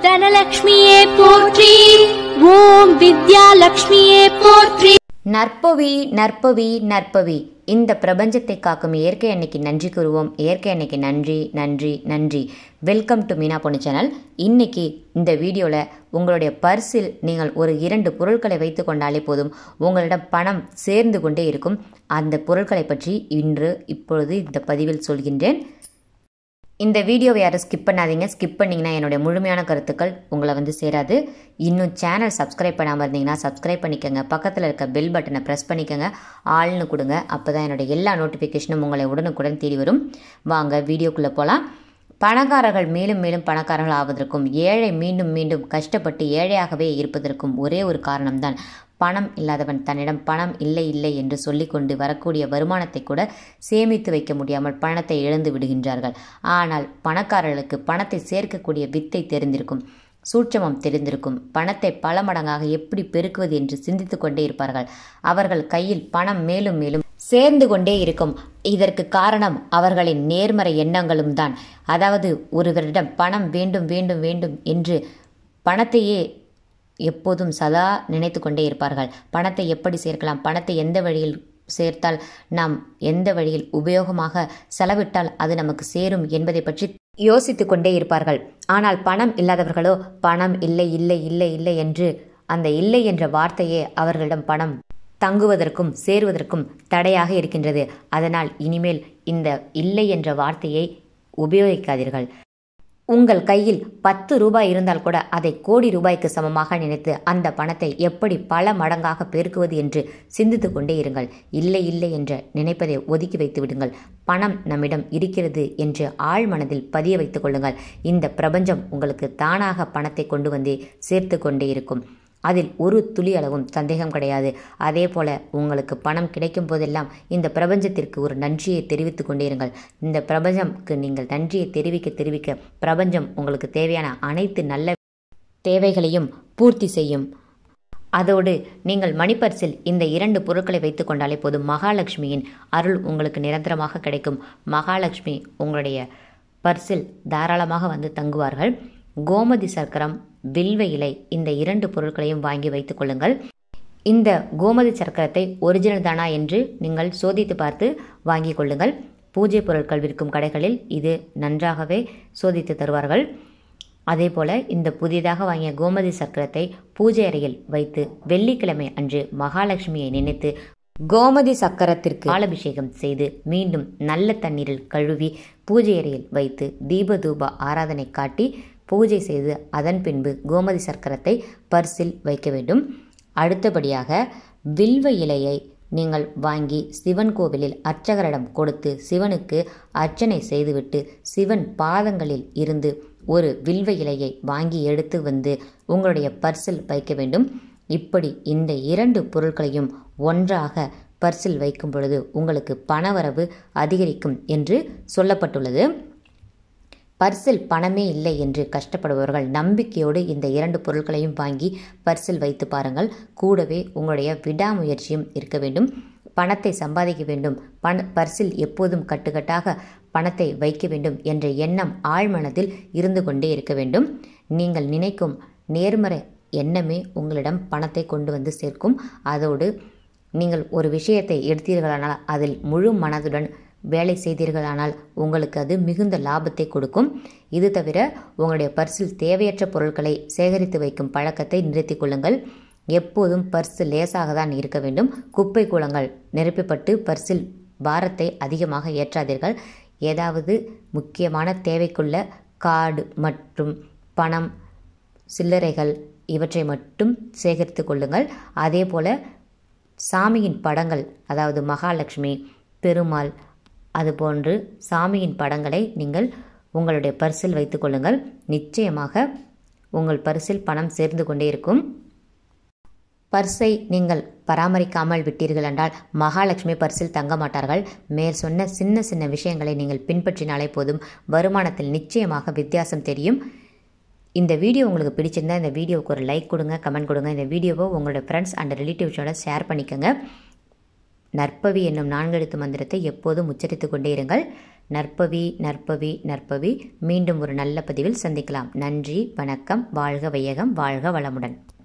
தனலக்ஷ்மியே போற்றி ஓம் வித்யாலக்ஷ்மியே போற்றி நற்பவி நற்பவி நற்பவி இந்த பிரபஞ்சத்தை காக்கும் இயற்கை அன்னைக்கு நன்றி கூறுவோம் இயற்கை அன்னைக்கு நன்றி நன்றி நன்றி வெல்கம் டு மீனா பொண்ணு சேனல் இன்னைக்கு இந்த வீடியோவில் உங்களுடைய பர்சில் நீங்கள் ஒரு இரண்டு பொருட்களை வைத்து கொண்டாலே போதும் உங்களிடம் பணம் சேர்ந்து கொண்டே இருக்கும் அந்த பொருட்களை பற்றி இன்று இப்பொழுது இந்த பதிவில் சொல்கின்றேன் இந்த வீடியோவை யாரும் ஸ்கிப் பண்ணாதீங்க ஸ்கிப் பண்ணிங்கன்னா என்னுடைய முழுமையான கருத்துக்கள் உங்களை வந்து சேராது இன்னும் சேனல் சப்ஸ்கிரைப் பண்ணாமல் இருந்தீங்கன்னா சப்ஸ்கிரைப் பண்ணிக்கோங்க பக்கத்தில் இருக்க பெல் பட்டனை ப்ரெஸ் பண்ணிக்கோங்க ஆள்னு கொடுங்க அப்போ தான் என்னுடைய எல்லா நோட்டிஃபிகேஷனும் உங்களை உடனுக்குடன் தேடி வரும் வாங்க வீடியோக்குள்ளே போகலாம் பணக்காரர்கள் மேலும் மேலும் பணக்காரர்கள் ஆவதற்கும் ஏழை மீண்டும் மீண்டும் கஷ்டப்பட்டு ஏழையாகவே இருப்பதற்கும் ஒரே ஒரு காரணம்தான் பணம் இல்லாதவன் தன்னிடம் பணம் இல்லை இல்லை என்று சொல்லிக்கொண்டு வரக்கூடிய வருமானத்தை கூட சேமித்து வைக்க முடியாமல் பணத்தை இழந்து விடுகின்றார்கள் ஆனால் பணக்காரர்களுக்கு பணத்தை சேர்க்கக்கூடிய வித்தை தெரிந்திருக்கும் சூட்சமம் தெரிந்திருக்கும் பணத்தை பல மடங்காக எப்படி பெருக்குவது என்று சிந்தித்து கொண்டே இருப்பார்கள் அவர்கள் கையில் பணம் மேலும் மேலும் சேர்ந்து கொண்டே இருக்கும் இதற்கு காரணம் அவர்களின் நேர்மறை எண்ணங்களும் தான் அதாவது ஒருவரிடம் பணம் வேண்டும் வேண்டும் வேண்டும் என்று பணத்தையே எப்போதும் சதா நினைத்து கொண்டே இருப்பார்கள் பணத்தை எப்படி சேர்க்கலாம் பணத்தை எந்த வழியில் சேர்த்தால் நாம் எந்த வழியில் உபயோகமாக செலவிட்டால் அது நமக்கு சேரும் என்பதை பற்றி யோசித்து கொண்டே இருப்பார்கள் ஆனால் பணம் இல்லாதவர்களோ பணம் இல்லை இல்லை இல்லை இல்லை என்று அந்த இல்லை என்ற வார்த்தையே அவர்களிடம் பணம் தங்குவதற்கும் சேருவதற்கும் தடையாக இருக்கின்றது அதனால் இனிமேல் இந்த இல்லை என்ற வார்த்தையை உபயோகிக்காதீர்கள் உங்கள் கையில் பத்து ரூபாய் இருந்தால் கூட அதை கோடி ரூபாய்க்கு சமமாக நினைத்து அந்த பணத்தை எப்படி பல மடங்காக பெருக்குவது என்று சிந்தித்து கொண்டே இருங்கள் இல்லை இல்லை என்ற நினைப்பதை ஒதுக்கி வைத்து விடுங்கள் பணம் நம்மிடம் இருக்கிறது என்று ஆழ் மனதில் பதிய வைத்துக் கொள்ளுங்கள் இந்த பிரபஞ்சம் உங்களுக்கு தானாக பணத்தை கொண்டு வந்தே சேர்த்து கொண்டே இருக்கும் அதில் ஒரு துளி அளவும் சந்தேகம் கிடையாது அதே போல உங்களுக்கு பணம் கிடைக்கும் போதெல்லாம் இந்த பிரபஞ்சத்திற்கு ஒரு நன்றியை தெரிவித்துக் கொண்டே இருங்கள் இந்த பிரபஞ்சம்க்கு நீங்கள் நன்றியை தெரிவிக்க தெரிவிக்க பிரபஞ்சம் உங்களுக்கு தேவையான அனைத்து நல்ல தேவைகளையும் பூர்த்தி செய்யும் அதோடு நீங்கள் மணிப்பர்சில் இந்த இரண்டு பொருட்களை வைத்து கொண்டாலே போதும் மகாலட்சுமியின் அருள் உங்களுக்கு நிரந்தரமாக கிடைக்கும் மகாலட்சுமி உங்களுடைய பர்சில் தாராளமாக வந்து தங்குவார்கள் கோமதி சர்க்கரம் வில்வ இலை இந்த இரண்டு பொருட்களையும் வாங்கி வைத்துக் கொள்ளுங்கள் இந்த கோமதி சர்க்கரத்தை ஒரிஜினல் தானா என்று நீங்கள் சோதித்து பார்த்து வாங்கிக் கொள்ளுங்கள் பூஜை பொருட்கள் விற்கும் கடைகளில் இது நன்றாகவே சோதித்து தருவார்கள் அதே போல இந்த புதிதாக வாங்கிய கோமதி சர்க்கரத்தை பூஜை அறையில் வைத்து வெள்ளிக்கிழமை அன்று மகாலட்சுமியை நினைத்து கோமதி சக்கரத்திற்கு பாலபிஷேகம் செய்து மீண்டும் நல்ல தண்ணீரில் கழுவி பூஜை அறையில் வைத்து தீப தூப ஆராதனை காட்டி பூஜை செய்து அதன் பின்பு கோமதி சர்க்கரத்தை பர்சில் வைக்க வேண்டும் அடுத்தபடியாக வில்வ இலையை நீங்கள் வாங்கி சிவன் கோவிலில் அர்ச்சகரிடம் கொடுத்து சிவனுக்கு அர்ச்சனை செய்துவிட்டு சிவன் பாதங்களில் இருந்து ஒரு வில்வ இலையை வாங்கி எடுத்து வந்து உங்களுடைய பர்சில் வைக்க வேண்டும் இப்படி இந்த இரண்டு பொருட்களையும் ஒன்றாக பர்சில் வைக்கும் பொழுது உங்களுக்கு பணவரவு அதிகரிக்கும் என்று சொல்லப்பட்டுள்ளது பர்சில் பணமே இல்லை என்று கஷ்டப்படுபவர்கள் நம்பிக்கையோடு இந்த இரண்டு பொருட்களையும் வாங்கி பர்சில் வைத்து பாருங்கள் கூடவே உங்களுடைய விடாமுயற்சியும் இருக்க வேண்டும் பணத்தை சம்பாதிக்க வேண்டும் பண பர்சில் எப்போதும் கட்டுக்கட்டாக பணத்தை வைக்க வேண்டும் என்ற எண்ணம் ஆழ்மனதில் இருந்து கொண்டே இருக்க வேண்டும் நீங்கள் நினைக்கும் நேர்மறை எண்ணமே உங்களிடம் பணத்தை கொண்டு வந்து சேர்க்கும் அதோடு நீங்கள் ஒரு விஷயத்தை எடுத்தீர்களானால் அதில் முழு மனதுடன் வேலை செய்தீர்களானால் உங்களுக்கு அது மிகுந்த லாபத்தை கொடுக்கும் இது தவிர உங்களுடைய பர்சில் தேவையற்ற பொருட்களை சேகரித்து வைக்கும் பழக்கத்தை நிறுத்திக் கொள்ளுங்கள் எப்போதும் பர்சு லேசாக தான் இருக்க வேண்டும் குப்பை கூலங்கள் நிரப்பப்பட்டு பர்சில் பாரத்தை அதிகமாக ஏற்றாதீர்கள் ஏதாவது முக்கியமான தேவைக்குள்ள கார்டு மற்றும் பணம் சில்லறைகள் இவற்றை மட்டும் சேகரித்து கொள்ளுங்கள் அதே போல சாமியின் படங்கள் அதாவது மகாலட்சுமி பெருமாள் அதுபோன்று சாமியின் படங்களை நீங்கள் உங்களுடைய பர்சில் வைத்துக் கொள்ளுங்கள் நிச்சயமாக உங்கள் பர்சில் பணம் சேர்ந்து கொண்டே இருக்கும் பர்ஸை நீங்கள் பராமரிக்காமல் விட்டீர்கள் என்றால் மகாலட்சுமி பர்சில் தங்க மாட்டார்கள் மேற் சொன்ன சின்ன சின்ன விஷயங்களை நீங்கள் பின்பற்றினாலே போதும் வருமானத்தில் நிச்சயமாக வித்தியாசம் தெரியும் இந்த வீடியோ உங்களுக்கு பிடிச்சிருந்தா இந்த வீடியோவுக்கு ஒரு லைக் கொடுங்க கமெண்ட் கொடுங்க இந்த வீடியோவை உங்களோட ஃப்ரெண்ட்ஸ் அண்ட் ரிலேட்டிவ்ஸோட ஷேர் பண்ணிக்கோங்க நற்பவி என்னும் நான்கெழுத்து மந்திரத்தை எப்போதும் உச்சரித்து கொண்டே இருங்கள் நற்பவி நற்பவி நற்பவி மீண்டும் ஒரு நல்ல பதிவில் சந்திக்கலாம் நன்றி வணக்கம் வாழ்க வையகம் வாழ்க வளமுடன்